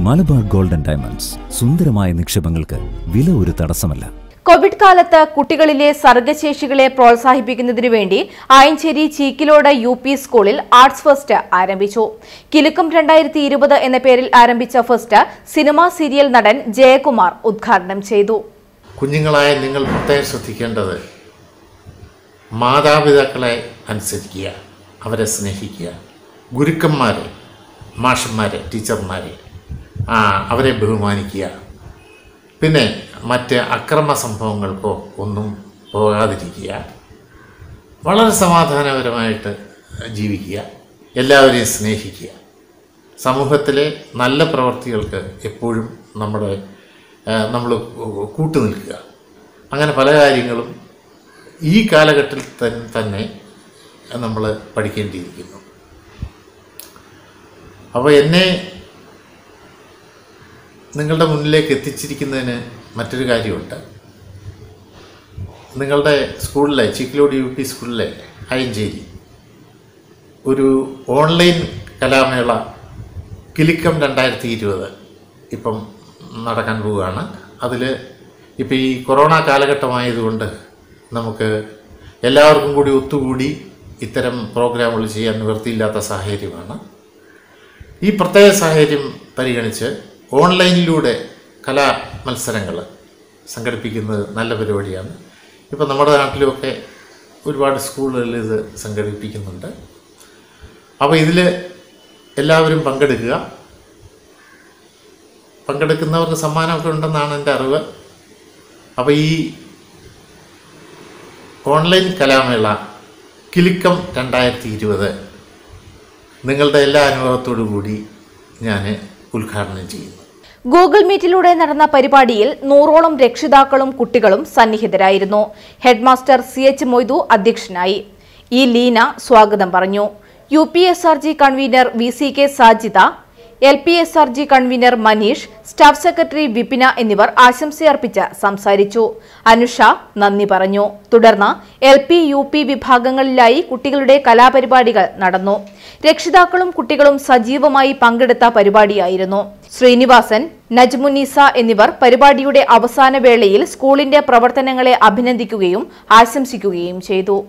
Malabar golden diamonds സുന്ദരമായ നിക്ഷേപങ്ങൾക്ക് വില ഒരു തടസ്സമല്ല കോവിഡ് കാലത്ത് കുട്ടികളിലെ സർഗശേഷികളെ പ്രോത്സാഹിപ്പിക്കുന്നതിനു വേണ്ടി ആയഞ്ചേരി ചീക്കിലോട് യു പി സ്കൂളിൽ ആർട്സ് ഫെസ്റ്റ് ആരംഭിച്ചു കിലുക്കം രണ്ടായിരത്തി ഇരുപത് എന്ന പേരിൽ ആരംഭിച്ച ഫെസ്റ്റ് സിനിമാ സീരിയൽ നടൻ ജയകുമാർ ഉദ്ഘാടനം ചെയ്തു കുഞ്ഞുങ്ങളായ നിങ്ങൾ പ്രത്യേകം ശ്രദ്ധിക്കേണ്ടത് മാതാപിതാക്കളെ അനുസരിക്കുക അവരെ സ്നേഹിക്കുക ഗുരുക്കന്മാരെ മാഷന്മാരെ ടീച്ചർമാരെ ആ, അവരെ ബഹുമാനിക്കുക പിന്നെ മറ്റ് അക്രമ സംഭവങ്ങൾക്കോ ഒന്നും പോകാതിരിക്കുക വളരെ സമാധാനപരമായിട്ട് ജീവിക്കുക എല്ലാവരെയും സ്നേഹിക്കുക സമൂഹത്തിലെ നല്ല പ്രവർത്തികൾക്ക് എപ്പോഴും നമ്മുടെ നമ്മൾ കൂട്ടുനിൽക്കുക അങ്ങനെ പല കാര്യങ്ങളും ഈ കാലഘട്ടത്തിൽ തൻ- തന്നെ നമ്മൾ പഠിക്കേണ്ടിയിരിക്കുന്നു അപ്പോൾ എന്നെ നിങ്ങളുടെ മുന്നിലേക്ക് എത്തിച്ചിരിക്കുന്നതിന് മറ്റൊരു കാര്യമുണ്ട് നിങ്ങളുടെ സ്കൂളിലെ ചിക്കിലോട് യു പി സ്കൂളിലെ അയഞ്ചേരി ഒരു ഓൺലൈൻ കലാമേള കിലിക്കം രണ്ടായിരത്തി ഇരുപത് ഇപ്പം നടക്കാൻ പോവുകയാണ് അതിൽ ഇപ്പോൾ ഈ കൊറോണ കാലഘട്ടമായതുകൊണ്ട് നമുക്ക് എല്ലാവർക്കും കൂടി ഒത്തുകൂടി ഇത്തരം പ്രോഗ്രാമുകൾ ചെയ്യാൻ നിവൃത്തിയില്ലാത്ത സാഹചര്യമാണ് ഈ പ്രത്യേക സാഹചര്യം പരിഗണിച്ച് ഓൺലൈനിലൂടെ കലാ മത്സരങ്ങൾ സംഘടിപ്പിക്കുന്നത് നല്ല പരിപാടിയാണ് ഇപ്പോൾ നമ്മുടെ നാട്ടിലുമൊക്കെ ഒരുപാട് സ്കൂളുകളിൽ ഇത് സംഘടിപ്പിക്കുന്നുണ്ട് അപ്പോൾ ഇതിൽ എല്ലാവരും പങ്കെടുക്കുക പങ്കെടുക്കുന്നവർക്ക് സമ്മാനമൊക്കെ ഉണ്ടെന്നാണ് എൻ്റെ അറിവ് അപ്പോൾ ഈ ഓൺലൈൻ കലാമേള കിലുക്കം രണ്ടായിരത്തി ഇരുപത് നിങ്ങളുടെ എല്ലാ അനുഭവത്തോടു കൂടി ഞാൻ ഉദ്ഘാടനം ചെയ്യുന്നു ഗൂഗിൾ മീറ്റിലൂടെ നടന്ന പരിപാടിയിൽ നൂറോളം രക്ഷിതാക്കളും കുട്ടികളും സന്നിഹിതരായിരുന്നു ഹെഡ്മാസ്റ്റർ സി എച്ച് മൊയ്തു അധ്യക്ഷനായി ഇ ലീന സ്വാഗതം പറഞ്ഞു U P S R G convener V C K Sajitha L P S R G convener Maneesh staff secretary Vipina എന്നിവർ ആശംസയർപ്പിച്ച് സംസാരിച്ചു അനുഷ നന്ദി പറഞ്ഞു തുടർന്ന് എൽ പി യു പി വിഭാഗങ്ങളിലായി കുട്ടികളുടെ കലാപരിപാടികൾ നടന്നു രക്ഷിതാക്കളും കുട്ടികളും സജീവമായി പങ്കെടുത്ത പരിപാടിയായിരുന്നു ശ്രീനിവാസൻ നജ്മുനീസ എന്നിവർ പരിപാടിയുടെ അവസാന വേളയിൽ സ്കൂളിന്റെ പ്രവർത്തനങ്ങളെ അഭിനന്ദിക്കുകയും ആശംസിക്കുകയും ചെയ്തു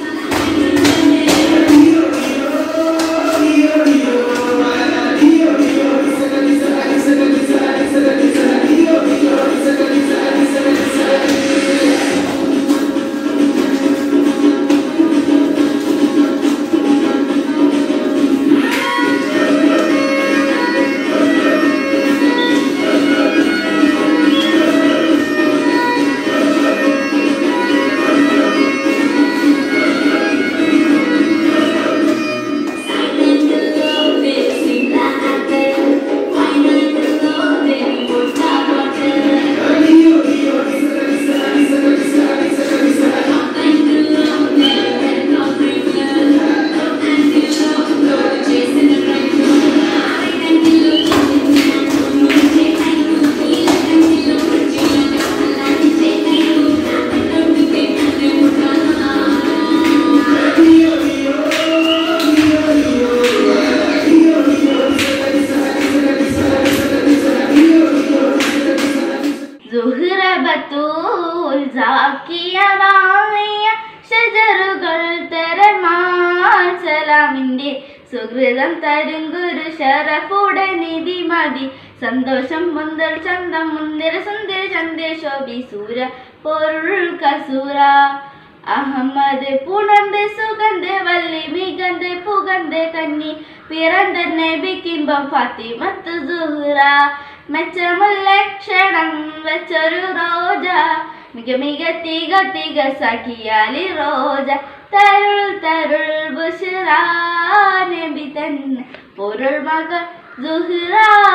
സുഹൃബത്തൂൽ സാക്കിയവായ ഷജറുകൾ തരമാൽ സലാമിന്റെ സുഹൃതം തരും ഗുരു ഷറഫുടെ നിധി മതി സന്തോഷം മുന്തൽ ചന്തം മുന്തിര സുന്ദര ചന്ദേശോഭി സൂര പൊരുൾ കസൂര അഹമ്മദ് പുണർந்து സുഗന്ധ വല്ലി മികந்து പുകந்து കന്നി പിറந்த നബിക്കിമ്പം ഫാത്തിമത്ത് സുഹ്റ മെച്ചമുള്ള ക്ഷണം വെച്ചൊരു റോജ മിക മിക തിക തിക സഖിയാലി റോജ തരുൾ തരുൾ ബുഷറ നബി തൻ പൊരുൾ മകൾ സുഹ്റ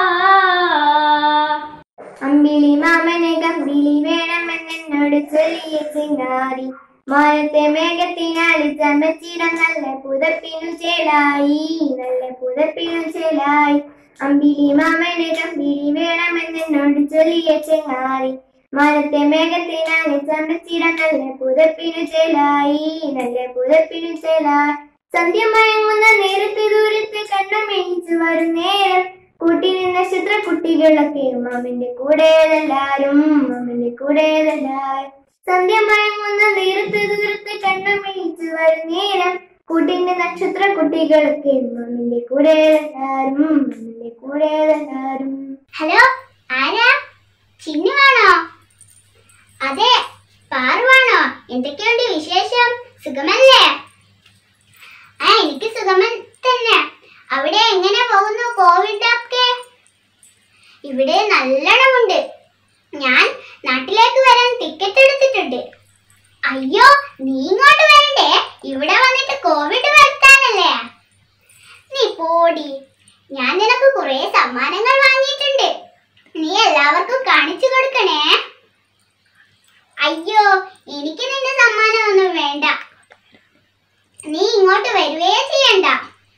അമ്പിളി മാമന് കമ്പിളി വേണമെന്നോട് ചൊല്ലിയ ചിങ്ങാരി മാനത്തെ മേഘത്തിനാൽ ചമച്ചിടം നല്ല പുതപ്പിനു ചേലായി നല്ല പുതപ്പിനു ചേലായി അമ്പിളി മാമന് കമ്പിളി വേണമെന്നോട് ചൊല്ലിയ ചെങ്ങാരി മാനത്തെ മേഘത്തിനാൽ ചമച്ചിടം നല്ല പുതപ്പിനു ചേലായി നല്ല പുതപ്പിനു ചേലായി സന്ധ്യ മയങ്ങുന്ന നേരത്തെ ദൂരത്ത് കണ്ണു മേടിച്ചു വരും നേരം കൂട്ടിന് നക്ഷത്ര കുട്ടികളൊക്കെ മാമന്റെ കൂടേതെല്ലാരും മാമന്റെ കൂടേതെല്ലാരും സന്ധ്യ മയങ്ങുന്ന നേരത്ത് ദൂരത്ത് കണ്ണുമിഴിച്ച് വരുന്നേരം കൂട്ടിന്റെ നക്ഷത്ര കുട്ടികളൊക്കെ മാമന്റെ കൂടേതെല്ലാരും മാമന്റെ കൂടേതെല്ലാരും ഹലോ ആരാ ചിന്നുവാണോ അതെ പാറുവാണോ എന്തൊക്കെയുണ്ട് വിശേഷം സുഖമല്ലേ ആ എനിക്ക് സുഖമൻ തന്നെ അവിടെ എങ്ങനെ പോകുന്നു കോവിഡ് ഒക്കെ ഇവിടെ നല്ലോണമുണ്ട് ഞാൻ നാട്ടിലേക്ക് വരാൻ ടിക്കറ്റ് എടുത്തിട്ടുണ്ട് അയ്യോ നീ ഇങ്ങോട്ട് വരണ്ടേ ഇവിടെ വന്നിട്ട് കോവിഡ് വരുത്താനല്ലേ നീ പോടി ഞാൻ നിനക്ക് കുറെ സമ്മാനങ്ങൾ വാങ്ങിയിട്ടുണ്ട് നീ എല്ലാവർക്കും കാണിച്ചു കൊടുക്കണേ അയ്യോ എനിക്ക് നിന്റെ സമ്മാനമൊന്നും വേണ്ട നീ ഇങ്ങോട്ട് വരുവേ ചെയ്യണ്ട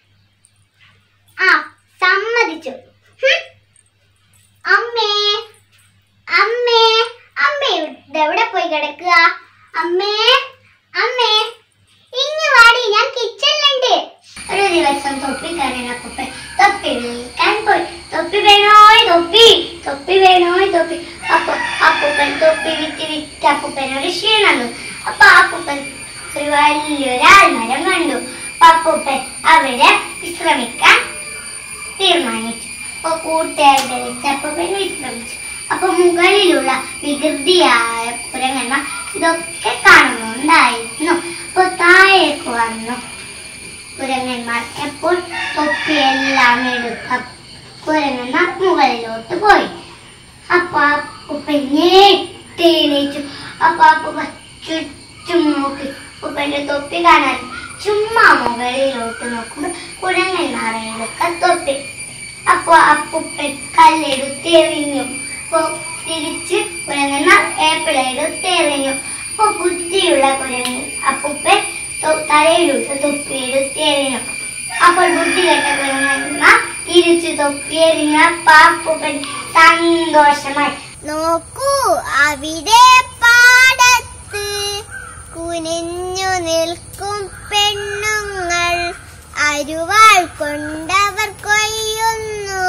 ആ സമ്മതിച്ചു ഹും. അമ്മേ അമ്മേ അമ്മേ എവിടെ പോയി കിടക്കുക അമ്മേ അമ്മേ ഇങ്ങ് വാടി ഞാൻ കിച്ചണിലുണ്ട് ഒരു ദിവസം തൊപ്പിക്കാരനൊക്കെ തൊപ്പി വിൽക്കാൻ പോയി തൊപ്പി വേണോയ് തൊപ്പി തൊപ്പി വേണോയ് തൊപ്പി അപ്പൊ അപ്പൂപ്പൻ തൊപ്പി വിറ്റ് വിറ്റ് അപ്പൂപ്പൻ ഒരു ക്ഷീണം അപ്പൊ അപ്പൂപ്പൻ ഒരു വലിയൊരാൽമരം കണ്ടു അപ്പൊ അപ്പൂപ്പൻ അവിടെ വിശ്രമിക്കാൻ തീരുമാനിച്ചു അപ്പൊ കൂട്ടുകാരുടെ വെച്ച് അപ്പൂപ്പൻ വിശ്രമിച്ചു അപ്പൊ മുകളിലുള്ള വികൃതിയായ കുരങ്ങന്മാർ ഇതൊക്കെ കാണുന്നുണ്ടായിരുന്നു അപ്പൊ താഴേക്ക് വന്നു കുരങ്ങന്മാർ എപ്പോൾ തൊപ്പിയെല്ലാം എടുത്ത കുരങ്ങന്മാർ മുകളിലോട്ട് പോയി അപ്പൊ അപ്പൂപ്പൻ ഞെട്ടിണീച്ചു അപ്പൊ അപ്പൂപ്പൻ ചുറ്റും നോക്കി ഉപ്പന്റെ തൊപ്പി കാണാൻ ചുമ്മാ മുകളിലോട്ട് നോക്കുമ്പോൾ കുരങ്ങന്മാരെടുക്ക തൊപ്പി അപ്പൊ അപ്പൂപ്പൻ കല്ലെടുത്തെറിഞ്ഞു അപ്പൊ തിരിച്ച് കുരങ്ങന്മാർ ഏപ്പിളെടുത്തെറിഞ്ഞു അപ്പൊ ബുദ്ധിയുള്ള കുരങ്ങൻ അപ്പൂപ്പൻ തൊ- തലയിലുള്ള തൊപ്പിയെടുത്തെറിഞ്ഞു അപ്പോൾ ബുദ്ധി കെട്ട കുരങ്ങന്മാർ തിരിച്ചു തൊപ്പിയെറിഞ്ഞ പാപ്പൂപ്പൻ സന്തോഷമായി നോക്കൂ അവിടെ പാടത്ത് കുനിഞ്ഞു നിൽക്കും പെണ്ണുങ്ങൾ അരുവാൾ കൊണ്ടവർ കൊയ്യുന്നു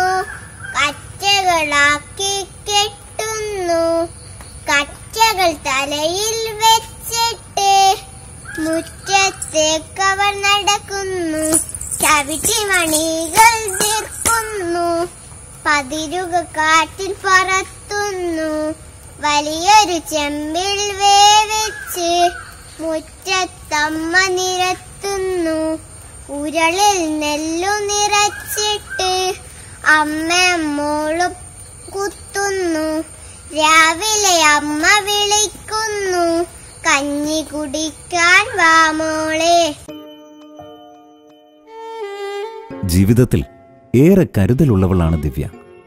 കച്ചകളാക്കി കെട്ടുന്നു കച്ചകൾ തലയിൽ വെച്ചിട്ട് മുറ്റത്തേക്കവർ നടക്കുന്നു ചവിട്ടിമണികൾ തീർക്കുന്നു പതിരുക കാറ്റിൽ പറത്തുന്നു വലിയൊരു ചെമ്പിൽ വേവിച്ച് മുറ്റത്തമ്മ നിരത്തുന്നു ഉരളിൽ നെല്ലു നിറച്ചിട്ട് അമ്മ മോളും കുത്തുന്നു രാവിലെ അമ്മ വിളിക്കുന്നു കഞ്ഞി കുടിക്കാൻ വാ മോളെ ജീവിതത്തിൽ ഏറെ കരുതലുള്ളവളാണ് ദിവ്യ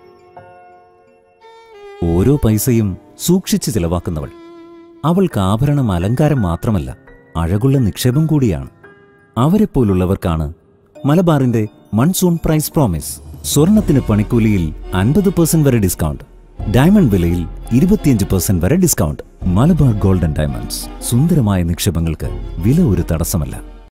ഓരോ പൈസയും സൂക്ഷിച്ച് ചിലവാക്കുന്നവൾ അവൾക്ക് ആഭരണം അലങ്കാരം മാത്രമല്ല അഴകുള്ള നിക്ഷേപം കൂടിയാണ് അവരെപ്പോലുള്ളവർക്കാണ് മലബാറിന്റെ മൺസൂൺ പ്രൈസ് പ്രോമിസ് സ്വർണത്തിന് പണിക്കൂലിയിൽ അൻപത് പെർസെന്റ് വരെ ഡിസ്കൗണ്ട് ഡയമണ്ട് വിലയിൽ ഇരുപത്തിയഞ്ച് പെർസെന്റ് വരെ ഡിസ്കൗണ്ട് മലബാർ ഗോൾഡൻ ഡയമണ്ട്സ് സുന്ദരമായ നിക്ഷേപങ്ങൾക്ക് വില ഒരു തടസ്സമല്ല